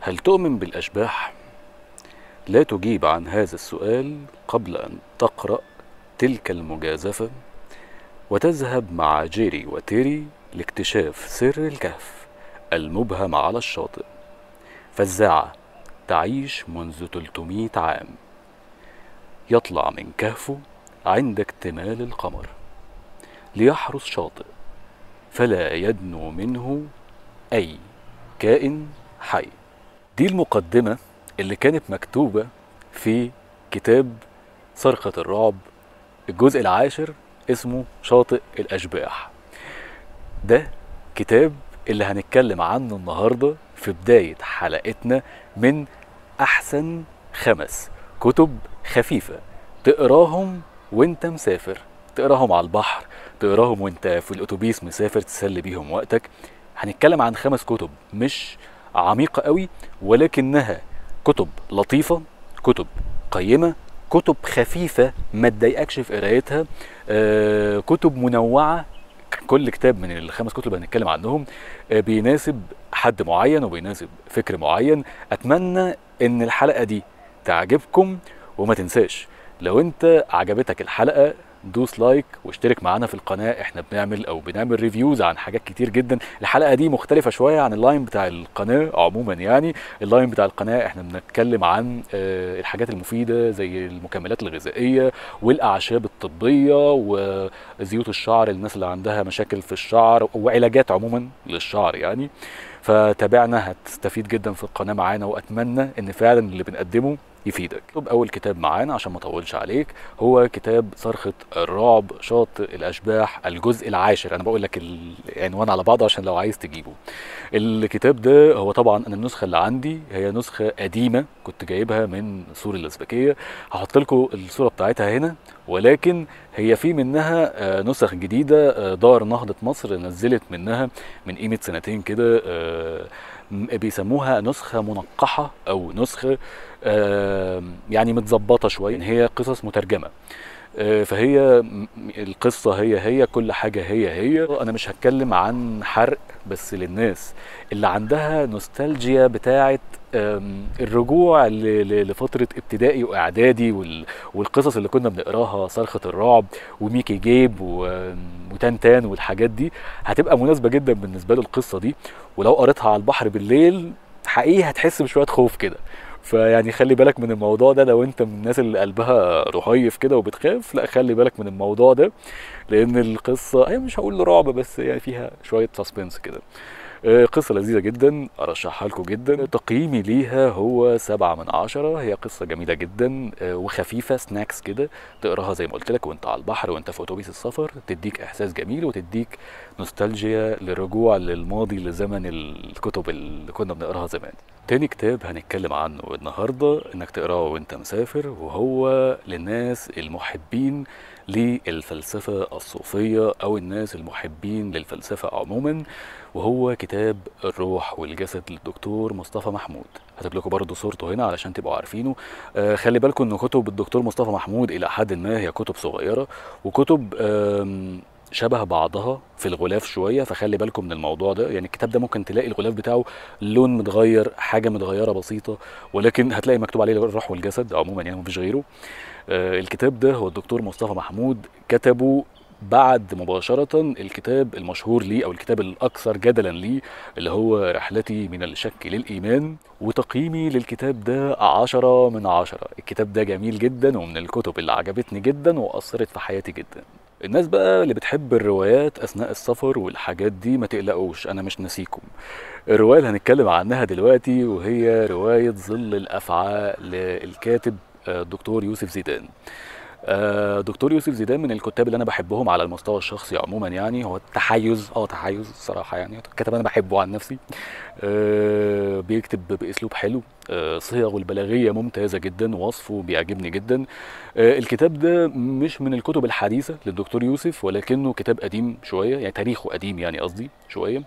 هل تؤمن بالأشباح؟ لا تجيب عن هذا السؤال قبل أن تقرأ تلك المجازفة وتذهب مع جيري وتيري لاكتشاف سر الكهف المبهم على الشاطئ فزاعة تعيش منذ 300 عام يطلع من كهفه عند اكتمال القمر ليحرس شاطئ فلا يدنو منه أي كائن حي دي المقدمة اللي كانت مكتوبة في كتاب صرخة الرعب الجزء العاشر اسمه شاطئ الأشباح ده كتاب اللي هنتكلم عنه النهاردة في بداية حلقتنا من أحسن خمس كتب خفيفة تقراهم وانت مسافر تقراهم على البحر تقراهم وانت في الأتوبيس مسافر تسلي بيهم وقتك هنتكلم عن خمس كتب مش عميقة قوي ولكنها كتب لطيفة كتب قيمة كتب خفيفة ما تضايقكش في قرايتها آه، كتب منوعة كل كتاب من الخمس كتب اللي هنتكلم عنهم آه، بيناسب حد معين وبيناسب فكر معين اتمنى ان الحلقة دي تعجبكم وما تنساش لو انت عجبتك الحلقة دوس لايك واشترك معانا في القناة احنا بنعمل او بنعمل ريفيوز عن حاجات كتير جدا الحلقة دي مختلفة شوية عن اللاين بتاع القناة عموما يعني اللاين بتاع القناة احنا بنتكلم عن آه، الحاجات المفيدة زي المكملات الغذائية والاعشاب الطبية وزيوت الشعر للناس اللي عندها مشاكل في الشعر وعلاجات عموما للشعر يعني فتابعنا هتستفيد جدا في القناة معانا واتمنى ان فعلا اللي بنقدمه يفيدك طب اول كتاب معانا عشان ما اطولش عليك هو كتاب صرخة الرعب شاطئ الاشباح الجزء العاشر انا بقول لك العنوان على بعضه عشان لو عايز تجيبه الكتاب ده هو طبعا انا النسخه اللي عندي هي نسخه قديمه كنت جايبها من سور الازبكيه هحط لكم الصوره بتاعتها هنا ولكن هي في منها آه، نسخ جديده آه، دار نهضه مصر نزلت منها من قيمه سنتين كده آه، م- بيسموها نسخه منقحه او نسخه آه، يعني متظبطه شويه هي قصص مترجمه آه، فهي م- القصة هي هي كل حاجة هي هي أنا مش هتكلم عن حرق بس للناس اللي عندها نوستالجيا بتاعة آم، الرجوع ل- ل- لفترة ابتدائي وإعدادي وال- والقصص اللي كنا بنقراها صرخة الرعب وميكي جيب و- وتان تان والحاجات دي هتبقى مناسبة جدا بالنسبة له القصة دي ولو قريتها على البحر بالليل حقيقي هتحس بشوية خوف كده فيعني خلي بالك من الموضوع ده لو انت من الناس اللي قلبها رهيف كده وبتخاف لا خلي بالك من الموضوع ده لان القصه هي مش هقول رعب بس يعني فيها شويه سسبنس كده آه، قصة لذيذة جدا أرشحها لكم جدا تقييمي ليها هو سبعة من عشرة هي قصة جميلة جدا آه، وخفيفة سناكس كده تقراها زي ما قلت لك وانت على البحر وانت في أتوبيس السفر تديك إحساس جميل وتديك نوستالجيا للرجوع للماضي لزمن الكتب اللي كنا بنقراها زمان تاني كتاب هنتكلم عنه النهارده انك تقراه وانت مسافر وهو للناس المحبين للفلسفه الصوفيه او الناس المحبين للفلسفه عموما وهو كتاب الروح والجسد للدكتور مصطفى محمود هسيب لكم برضه صورته هنا علشان تبقوا عارفينه آه خلي بالكم ان كتب الدكتور مصطفى محمود الى حد ما هي كتب صغيره وكتب آم شبه بعضها في الغلاف شويه فخلي بالكم من الموضوع ده يعني الكتاب ده ممكن تلاقي الغلاف بتاعه لون متغير حاجه متغيره بسيطه ولكن هتلاقي مكتوب عليه الروح والجسد عموما يعني مفيش غيره آه الكتاب ده هو الدكتور مصطفى محمود كتبه بعد مباشرة الكتاب المشهور ليه أو الكتاب الأكثر جدلا ليه اللي هو رحلتي من الشك للإيمان وتقييمي للكتاب ده عشرة من عشرة الكتاب ده جميل جدا ومن الكتب اللي عجبتني جدا وأثرت في حياتي جدا الناس بقى اللي بتحب الروايات أثناء السفر والحاجات دي ما تقلقوش أنا مش ناسيكم الرواية اللي هنتكلم عنها دلوقتي وهي رواية ظل الأفعى للكاتب آه، الدكتور يوسف زيدان آه، دكتور يوسف زيدان من الكتاب اللي انا بحبهم على المستوى الشخصي عموما يعني هو تحيز اه تحيز الصراحه يعني كتاب انا بحبه عن نفسي آه، بيكتب باسلوب حلو آه، صيغه البلاغيه ممتازه جدا وصفه بيعجبني جدا آه، الكتاب ده مش من الكتب الحديثه للدكتور يوسف ولكنه كتاب قديم شويه يعني تاريخه قديم يعني قصدي شويه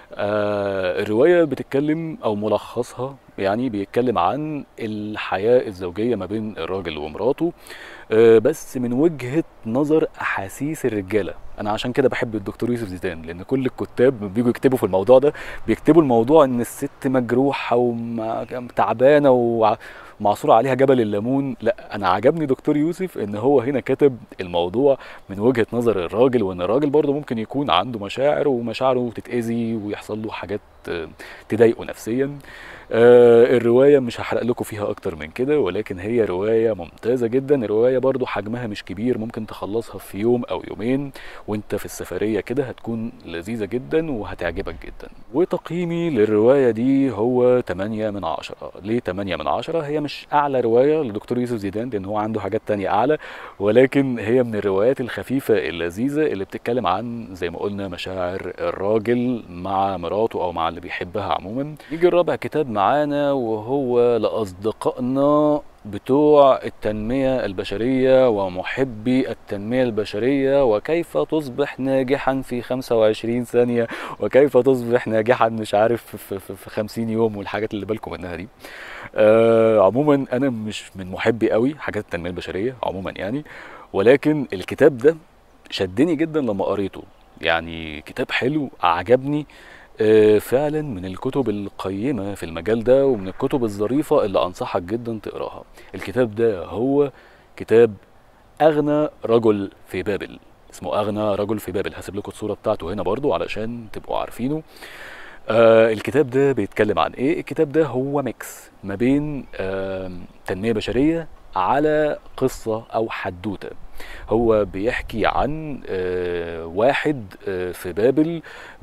آه، الروايه بتتكلم او ملخصها يعني بيتكلم عن الحياه الزوجيه ما بين الراجل ومراته آه، بس من وجهه نظر احاسيس الرجاله انا عشان كده بحب الدكتور يوسف زيدان لان كل الكتاب لما بيجوا يكتبوا في الموضوع ده بيكتبوا الموضوع ان الست مجروحه وتعبانه ومعصوره عليها جبل الليمون لا انا عجبني دكتور يوسف ان هو هنا كاتب الموضوع من وجهه نظر الراجل وان الراجل برضه ممكن يكون عنده مشاعر ومشاعره تتاذي ويحصل له حاجات آه، تضايقه نفسيا آه، الرواية مش هحرق لكم فيها أكتر من كده ولكن هي رواية ممتازة جدا الرواية برضو حجمها مش كبير ممكن تخلصها في يوم أو يومين وانت في السفرية كده هتكون لذيذة جدا وهتعجبك جدا وتقييمي للرواية دي هو 8 من 10 ليه 8 من 10 هي مش أعلى رواية لدكتور يوسف زيدان لأن هو عنده حاجات تانية أعلى ولكن هي من الروايات الخفيفة اللذيذة اللي بتتكلم عن زي ما قلنا مشاعر الراجل مع مراته أو مع اللي بيحبها عموما يجي الرابع كتاب معانا وهو لأصدقائنا بتوع التنمية البشرية ومحبي التنمية البشرية وكيف تصبح ناجحا في 25 ثانية وكيف تصبح ناجحا مش عارف في, في, في 50 يوم والحاجات اللي بالكم منها دي آه عموما انا مش من محبي قوي حاجات التنمية البشرية عموما يعني ولكن الكتاب ده شدني جدا لما قريته يعني كتاب حلو عجبني آه، فعلا من الكتب القيمة في المجال ده ومن الكتب الظريفة اللي أنصحك جدا تقراها الكتاب ده هو كتاب أغنى رجل في بابل اسمه أغنى رجل في بابل هسيب لكم الصورة بتاعته هنا برضو علشان تبقوا عارفينه آه الكتاب ده بيتكلم عن ايه الكتاب ده هو ميكس ما بين آه تنمية بشرية على قصة أو حدوتة هو بيحكي عن آه، واحد آه، في بابل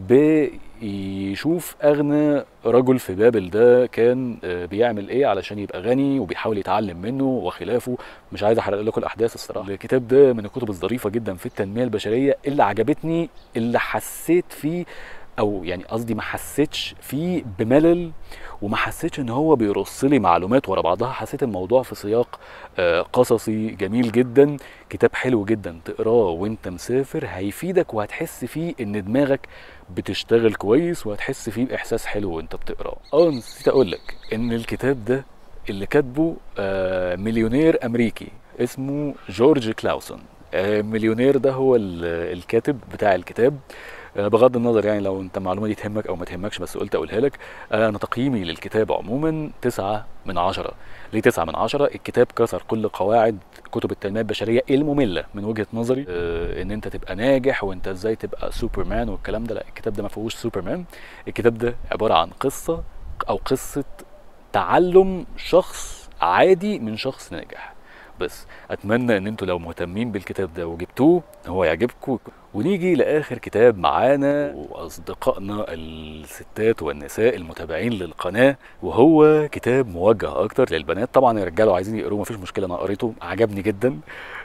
بيشوف أغنى رجل في بابل ده كان آه، بيعمل إيه علشان يبقى غني وبيحاول يتعلم منه وخلافه مش عايز أحرق لكم الأحداث الصراحة الكتاب ده من الكتب الظريفة جدا في التنمية البشرية اللي عجبتني اللي حسيت فيه او يعني قصدي ما حسيتش فيه بملل وما حسيتش ان هو بيرص لي معلومات ورا بعضها حسيت الموضوع في سياق آه، قصصي جميل جدا كتاب حلو جدا تقراه وانت مسافر هيفيدك وهتحس فيه ان دماغك بتشتغل كويس وهتحس فيه باحساس حلو وانت بتقراه اه نسيت اقول لك ان الكتاب ده اللي كاتبه آه، مليونير امريكي اسمه جورج كلاوسون آه، مليونير ده هو الكاتب بتاع الكتاب آه، بغض النظر يعني لو انت المعلومه دي تهمك او ما تهمكش بس قلت اقولها لك آه، انا تقييمي للكتاب عموما تسعة من عشرة ليه تسعة من عشرة الكتاب كسر كل قواعد كتب التنميه البشريه الممله من وجهه نظري آه ان انت تبقى ناجح وانت ازاي تبقى سوبرمان والكلام ده لا الكتاب ده ما فيهوش سوبرمان الكتاب ده عباره عن قصه او قصه تعلم شخص عادي من شخص ناجح بس اتمنى ان انتوا لو مهتمين بالكتاب ده وجبتوه هو يعجبكم ونيجي لاخر كتاب معانا واصدقائنا الستات والنساء المتابعين للقناه وهو كتاب موجه اكتر للبنات طبعا الرجاله عايزين يقروه مفيش مشكله انا قريته عجبني جدا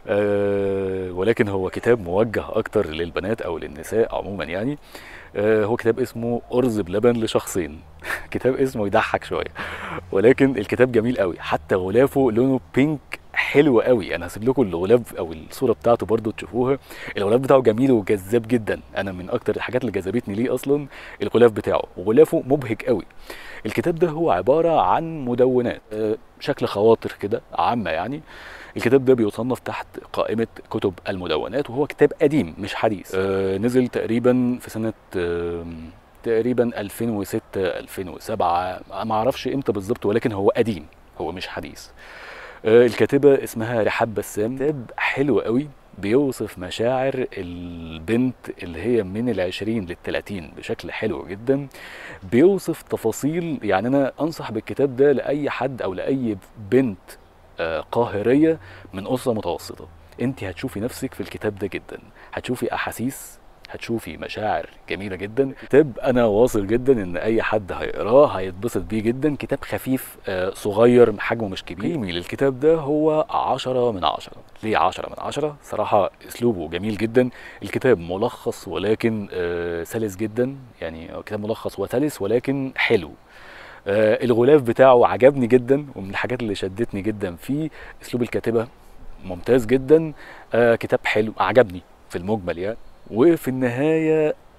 أه ولكن هو كتاب موجه اكتر للبنات او للنساء عموما يعني أه هو كتاب اسمه ارز بلبن لشخصين كتاب اسمه يضحك شويه ولكن الكتاب جميل قوي حتى غلافه لونه بينك حلو قوي انا هسيب لكم الغلاف او الصوره بتاعته برضو تشوفوها الغلاف بتاعه جميل وجذاب جدا انا من اكتر الحاجات اللي جذبتني ليه اصلا الغلاف بتاعه وغلافه مبهج قوي الكتاب ده هو عباره عن مدونات آه، شكل خواطر كده عامه يعني الكتاب ده بيصنف تحت قائمة كتب المدونات وهو كتاب قديم مش حديث آه نزل تقريبا في سنة آه تقريبا 2006 2007 ما اعرفش امتى بالظبط ولكن هو قديم هو مش حديث آه، الكاتبة اسمها رحاب بسام كتاب حلو قوي بيوصف مشاعر البنت اللي هي من العشرين للتلاتين بشكل حلو جدا بيوصف تفاصيل يعني أنا أنصح بالكتاب ده لأي حد أو لأي بنت آه، قاهرية من أسرة متوسطة انت هتشوفي نفسك في الكتاب ده جدا هتشوفي أحاسيس هتشوفي مشاعر جميله جدا كتاب انا واثق جدا ان اي حد هيقراه هيتبسط بيه جدا كتاب خفيف آه، صغير حجمه مش كبير قيمي للكتاب ده هو عشرة من عشرة ليه عشرة من عشرة صراحة اسلوبه جميل جدا الكتاب ملخص ولكن آه، سلس جدا يعني كتاب ملخص وسلس ولكن حلو آه الغلاف بتاعه عجبني جدا ومن الحاجات اللي شدتني جدا فيه اسلوب الكاتبه ممتاز جدا آه كتاب حلو عجبني في المجمل يعني وفي النهاية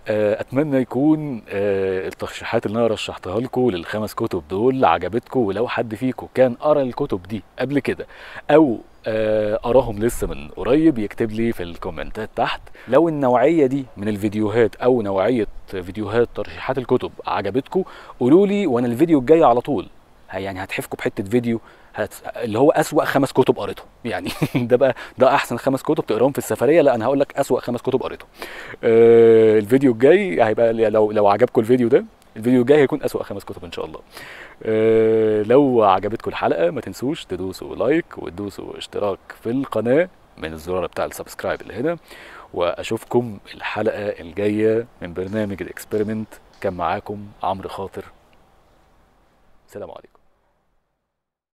آه، اتمنى يكون آه، الترشيحات اللي انا رشحتها لكم للخمس كتب دول عجبتكم ولو حد فيكم كان قرا الكتب دي قبل كده او آه، قراهم لسه من قريب يكتب لي في الكومنتات تحت لو النوعيه دي من الفيديوهات او نوعيه فيديوهات ترشيحات الكتب عجبتكم قولوا لي وانا الفيديو الجاي على طول ه- يعني هتحفكوا بحته فيديو هت... اللي هو اسوأ خمس كتب قريتهم يعني ده بقى ده احسن خمس كتب تقراهم في السفريه لا انا هقول لك اسوأ خمس كتب قريتهم آه، الفيديو الجاي هيبقى لو لو عجبكم الفيديو ده الفيديو الجاي هيكون اسوأ خمس كتب ان شاء الله آه، لو عجبتكم الحلقه ما تنسوش تدوسوا لايك وتدوسوا اشتراك في القناه من الزرار بتاع السبسكرايب اللي هنا واشوفكم الحلقه الجايه من برنامج الاكسبيرمنت كان معاكم عمرو خاطر سلام عليكم